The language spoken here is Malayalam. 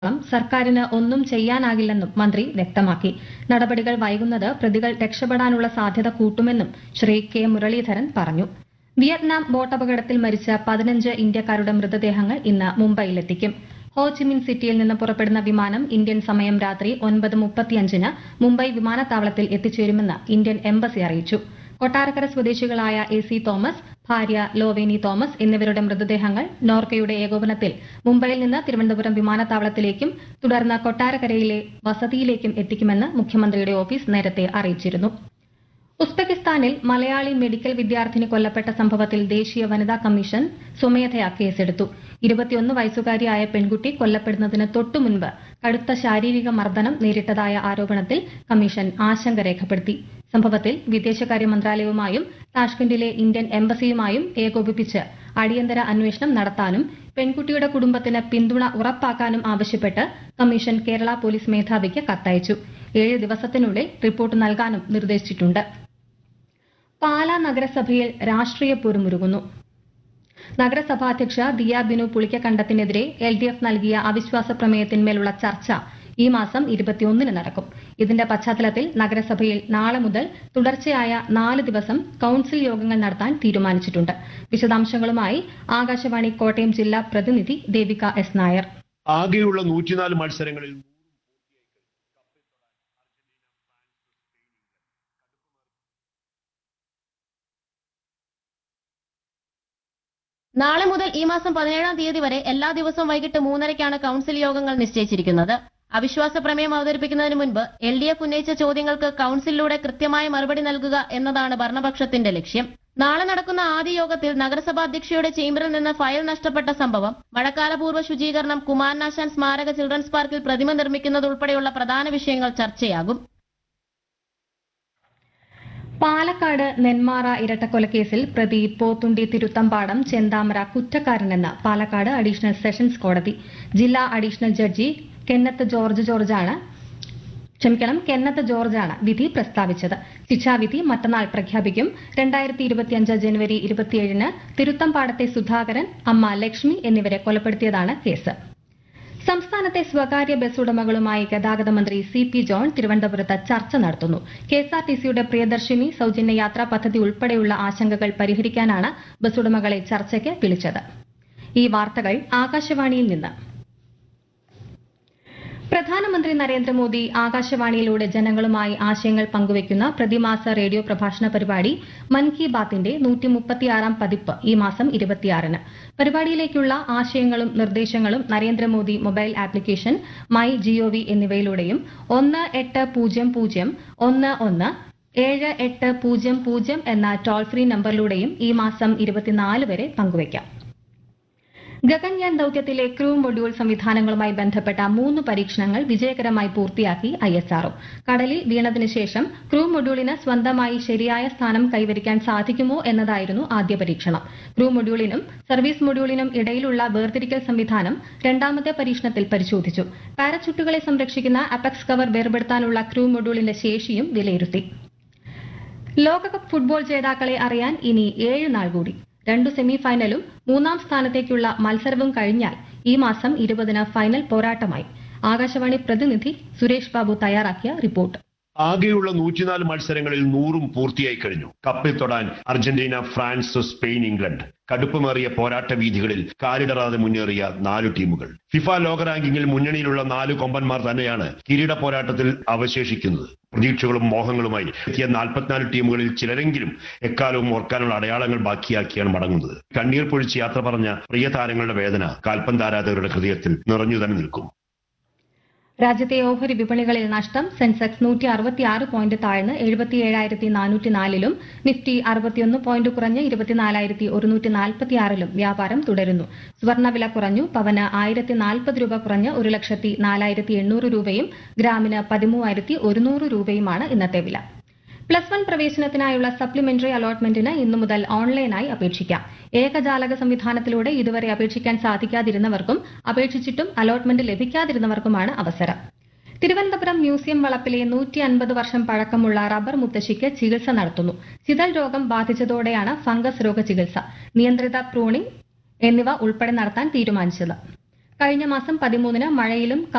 സർക്കാരിന് ഒന്നും ചെയ്യാനാകില്ലെന്നും മന്ത്രി വ്യക്തമാക്കി നടപടികൾ വൈകുന്നത് പ്രതികൾ രക്ഷപ്പെടാനുള്ള സാധ്യത കൂട്ടുമെന്നും ശ്രീ കെ മുരളീധരൻ പറഞ്ഞു വിയറ്റ്നാം ബോട്ടപകടത്തിൽ മരിച്ച പതിനഞ്ച് ഇന്ത്യക്കാരുടെ മൃതദേഹങ്ങൾ ഇന്ന് മുംബൈയിലെത്തിക്കും ഹോച്ചിമിൻ സിറ്റിയിൽ നിന്ന് പുറപ്പെടുന്ന വിമാനം ഇന്ത്യൻ സമയം രാത്രി ഒൻപത് മുപ്പത്തിയഞ്ചിന് മുംബൈ വിമാനത്താവളത്തിൽ എത്തിച്ചേരുമെന്ന് ഇന്ത്യൻ എംബസി അറിയിച്ചു കൊട്ടാരക്കര സ്വദേശികളായ എ സി തോമസ് ഭാര്യ ലോവേനി തോമസ് എന്നിവരുടെ മൃതദേഹങ്ങൾ നോർക്കയുടെ ഏകോപനത്തിൽ മുംബൈയിൽ നിന്ന് തിരുവനന്തപുരം വിമാനത്താവളത്തിലേക്കും തുടർന്ന് കൊട്ടാരക്കരയിലെ വസതിയിലേക്കും എത്തിക്കുമെന്ന് മുഖ്യമന്ത്രിയുടെ ഓഫീസ് നേരത്തെ അറിയിച്ചിരുന്നു ഉസ്ബെക്കിസ്ഥാനിൽ മലയാളി മെഡിക്കൽ വിദ്യാർത്ഥിനി കൊല്ലപ്പെട്ട സംഭവത്തിൽ ദേശീയ വനിതാ കമ്മീഷൻ സ്വമേധയാ കേസെടുത്തു ഇരുപത്തിയൊന്ന് വയസ്സുകാരിയായ പെൺകുട്ടി കൊല്ലപ്പെടുന്നതിന് തൊട്ടുമുൻപ് കടുത്ത ശാരീരിക മർദ്ദനം നേരിട്ടതായ ആരോപണത്തിൽ കമ്മീഷൻ ആശങ്ക രേഖപ്പെടുത്തി സംഭവത്തിൽ വിദേശകാര്യ മന്ത്രാലയവുമായും താഷ്കന്റിലെ ഇന്ത്യൻ എംബസിയുമായും ഏകോപിപ്പിച്ച് അടിയന്തര അന്വേഷണം നടത്താനും പെൺകുട്ടിയുടെ കുടുംബത്തിന് പിന്തുണ ഉറപ്പാക്കാനും ആവശ്യപ്പെട്ട് കമ്മീഷൻ കേരള പോലീസ് മേധാവിക്ക് കത്തയച്ചു ഏഴ് ദിവസത്തിനുള്ളിൽ റിപ്പോർട്ട് നൽകാനും നിർദ്ദേശിച്ചിട്ടുണ്ട് പാലാ നഗരസഭയിൽ രാഷ്ട്രീയ പോരുമുരുകുന്നു നഗരസഭാധ്യക്ഷ ദിയ ബിനു പുളിക്കക്കണ്ടത്തിനെതിരെ എൽ ഡി എഫ് നൽകിയ അവിശ്വാസ പ്രമേയത്തിന്മേലുള്ള ചർച്ച ഈ മാസം ഇരുപത്തിയൊന്നിന് നടക്കും ഇതിന്റെ പശ്ചാത്തലത്തിൽ നഗരസഭയിൽ നാളെ മുതൽ തുടർച്ചയായ നാല് ദിവസം കൌൺസിൽ യോഗങ്ങൾ നടത്താൻ തീരുമാനിച്ചിട്ടുണ്ട് വിശദാംശങ്ങളുമായി ആകാശവാണി കോട്ടയം ജില്ലാ പ്രതിനിധി ദേവിക എസ് നായർ ആകെയുള്ള നൂറ്റിനാല് മത്സരങ്ങളിൽ നാളെ മുതൽ ഈ മാസം പതിനേഴാം തീയതി വരെ എല്ലാ ദിവസവും വൈകിട്ട് മൂന്നരയ്ക്കാണ് കൌൺസിൽ യോഗങ്ങൾ നിശ്ചയിച്ചിരിക്കുന്നത് അവിശ്വാസ പ്രമേയം അവതരിപ്പിക്കുന്നതിന് മുൻപ് എൽ ഡി എഫ് ഉന്നയിച്ച ചോദ്യങ്ങൾക്ക് കൌൺസിലിലൂടെ കൃത്യമായ മറുപടി നൽകുക എന്നതാണ് ഭരണപക്ഷത്തിന്റെ ലക്ഷ്യം നാളെ നടക്കുന്ന ആദ്യ യോഗത്തിൽ നഗരസഭാ അധ്യക്ഷയുടെ ചേംബറിൽ നിന്ന് ഫയൽ നഷ്ടപ്പെട്ട സംഭവം മഴക്കാലപൂർവ്വ ശുചീകരണം കുമാരനാശാൻ സ്മാരക ചിൽഡ്രൻസ് പാർക്കിൽ പ്രതിമ നിർമ്മിക്കുന്നത് ഉൾപ്പെടെയുള്ള പ്രധാന വിഷയങ്ങൾ ചർച്ചയാകും പാലക്കാട് നെന്മാറ ഇരട്ടക്കൊലക്കേസിൽ പ്രതി പോത്തുണ്ടി തിരുത്തമ്പാടം ചെന്താമര കുറ്റക്കാരനെന്ന് പാലക്കാട് അഡീഷണൽ സെഷൻസ് കോടതി ജില്ലാ അഡീഷണൽ ജഡ്ജി കെന്നത്ത് ജോർജ് ജോർജാണ് ക്ഷമിക്കണം കെന്നത്ത് ജോർജാണ് വിധി പ്രസ്താവിച്ചത് ശിക്ഷാവിധി മറ്റന്നാൾ പ്രഖ്യാപിക്കും രണ്ടായിരത്തി ഇരുപത്തിയഞ്ച് ജനുവരി ഇരുപത്തിയേഴിന് തിരുത്തമ്പാടത്തെ സുധാകരൻ അമ്മ ലക്ഷ്മി എന്നിവരെ കൊലപ്പെടുത്തിയതാണ് കേസ് സംസ്ഥാനത്തെ സ്വകാര്യ ബസ് ഉടമകളുമായി ഗതാഗത മന്ത്രി സി പി ജോൺ തിരുവനന്തപുരത്ത് ചർച്ച നടത്തുന്നു കെഎസ്ആർടിസിയുടെ പ്രിയദർശിനി സൌജന്യ യാത്രാ പദ്ധതി ഉൾപ്പെടെയുള്ള ആശങ്കകൾ പരിഹരിക്കാനാണ് ബസ് ഉടമകളെ ചർച്ചയ്ക്ക് വിളിച്ചത് ഈ വാർത്തകൾ ആകാശവാണിയിൽ നിന്ന് പ്രധാനമന്ത്രി നരേന്ദ്രമോദി ആകാശവാണിയിലൂടെ ജനങ്ങളുമായി ആശയങ്ങൾ പങ്കുവയ്ക്കുന്ന പ്രതിമാസ റേഡിയോ പ്രഭാഷണ പരിപാടി മൻ കി ബാത്തിന്റെ നൂറ്റിമുപ്പത്തിയാറാം പതിപ്പ് ഈ മാസം ഇരുപത്തിയാറിന് പരിപാടിയിലേക്കുള്ള ആശയങ്ങളും നിർദ്ദേശങ്ങളും Narendra Modi mobile application my GOV എന്നിവയിലൂടെയും ഒന്ന് എട്ട് പൂജ്യം പൂജ്യം ഒന്ന് ഒന്ന് ഏഴ് എട്ട് പൂജ്യം പൂജ്യം എന്ന ടോൾ ഫ്രീ നമ്പറിലൂടെയും ഈ മാസം ഇരുപത്തിനാല് വരെ പങ്കുവയ്ക്കാം ഗഗൻയാൻ ദൌത്യത്തിലെ ക്രൂ മൊഡ്യൂൾ സംവിധാനങ്ങളുമായി ബന്ധപ്പെട്ട മൂന്ന് പരീക്ഷണങ്ങൾ വിജയകരമായി പൂർത്തിയാക്കി ഐഎസ്ആർഒ കടലിൽ വീണതിനു ശേഷം ക്രൂ മൊഡ്യൂളിന് സ്വന്തമായി ശരിയായ സ്ഥാനം കൈവരിക്കാൻ സാധിക്കുമോ എന്നതായിരുന്നു ആദ്യ പരീക്ഷണം ക്രൂ മൊഡ്യൂളിനും സർവീസ് മൊഡ്യൂളിനും ഇടയിലുള്ള വേർതിരിക്കൽ സംവിധാനം രണ്ടാമത്തെ പരീക്ഷണത്തിൽ പരിശോധിച്ചു പാരച്യൂട്ടുകളെ സംരക്ഷിക്കുന്ന അപെക്സ് കവർ വേർപെടുത്താനുള്ള ക്രൂ മൊഡ്യൂളിന്റെ ശേഷിയും വിലയിരുത്തി ലോകകപ്പ് ഫുട്ബോൾ ജേതാക്കളെ അറിയാൻ ഇനി ഏഴ് നാൾ കൂടി രണ്ടു സെമി ഫൈനലും മൂന്നാം സ്ഥാനത്തേക്കുള്ള മത്സരവും കഴിഞ്ഞാൽ ഈ മാസം ഇരുപതിന് ഫൈനൽ പോരാട്ടമായി ആകാശവാണി പ്രതിനിധി സുരേഷ് ബാബു തയ്യാറാക്കിയ റിപ്പോർട്ട് ആകെയുള്ള നൂറ്റിനാല് മത്സരങ്ങളിൽ നൂറും പൂർത്തിയായി കഴിഞ്ഞു കപ്പിൽ തൊടാൻ അർജന്റീന ഫ്രാൻസ് സ്പെയിൻ ഇംഗ്ലണ്ട് കടുപ്പമേറിയ പോരാട്ട വീഥികളിൽ കാലിടറാതെ മുന്നേറിയ നാല് ടീമുകൾ ഫിഫ ലോക റാങ്കിങ്ങിൽ മുന്നണിയിലുള്ള നാല് കൊമ്പന്മാർ തന്നെയാണ് കിരീട പോരാട്ടത്തിൽ അവശേഷിക്കുന്നത് പ്രതീക്ഷകളും മോഹങ്ങളുമായി എത്തിയ നാൽപ്പത്തിനാല് ടീമുകളിൽ ചിലരെങ്കിലും എക്കാലവും ഓർക്കാനുള്ള അടയാളങ്ങൾ ബാക്കിയാക്കിയാണ് മടങ്ങുന്നത് കണ്ണീർ പൊഴിച്ച് യാത്ര പറഞ്ഞ പ്രിയ താരങ്ങളുടെ വേദന കാൽപന്താരാധകരുടെ ഹൃദയത്തിൽ നിറഞ്ഞു തന്നെ നിൽക്കും രാജ്യത്തെ ഓഹരി വിപണികളിൽ നഷ്ടം സെൻസെക്സ് നൂറ്റി അറുപത്തിയാറ് പോയിന്റ് താഴ്ന്ന് എഴുപത്തിയേഴായിരത്തി നാനൂറ്റി നാലിലും നിഫ്റ്റി അറുപത്തിയൊന്ന് പോയിന്റ് കുറഞ്ഞ് ഇരുപത്തിനാലായിരത്തി ഒരുന്നൂറ്റി നാൽപ്പത്തിയാറിലും വ്യാപാരം തുടരുന്നു സ്വർണ്ണവില കുറഞ്ഞു പവന് ആയിരത്തി നാൽപ്പത് രൂപ കുറഞ്ഞ് ഒരു ലക്ഷത്തി നാലായിരത്തി എണ്ണൂറ് രൂപയും ഗ്രാമിന് പതിമൂവായിരത്തി ഒരുന്നൂറ് രൂപയുമാണ് ഇന്നത്തെ വില പ്ലസ് വൺ പ്രവേശനത്തിനായുള്ള സപ്ലിമെന്ററി അലോട്ട്മെന്റിന് ഇന്നു മുതൽ ഓൺലൈനായി അപേക്ഷിക്കാം ഏകജാലക സംവിധാനത്തിലൂടെ ഇതുവരെ അപേക്ഷിക്കാൻ സാധിക്കാതിരുന്നവർക്കും അപേക്ഷിച്ചിട്ടും അലോട്ട്മെന്റ് ലഭിക്കാതിരുന്നവർക്കുമാണ് അവസരം തിരുവനന്തപുരം മ്യൂസിയം വളപ്പിലെ നൂറ്റി അൻപത് വർഷം പഴക്കമുള്ള റബ്ബർ മുത്തശ്ശിക്ക് ചികിത്സ നടത്തുന്നു ചിതൽ രോഗം ബാധിച്ചതോടെയാണ് ഫംഗസ് രോഗ ചികിത്സ നിയന്ത്രിത പ്രൂണിംഗ് എന്നിവ ഉൾപ്പെടെ നടത്താൻ തീരുമാനിച്ചത് കഴിഞ്ഞ മാസം പതിമൂന്നിന് മഴയിലും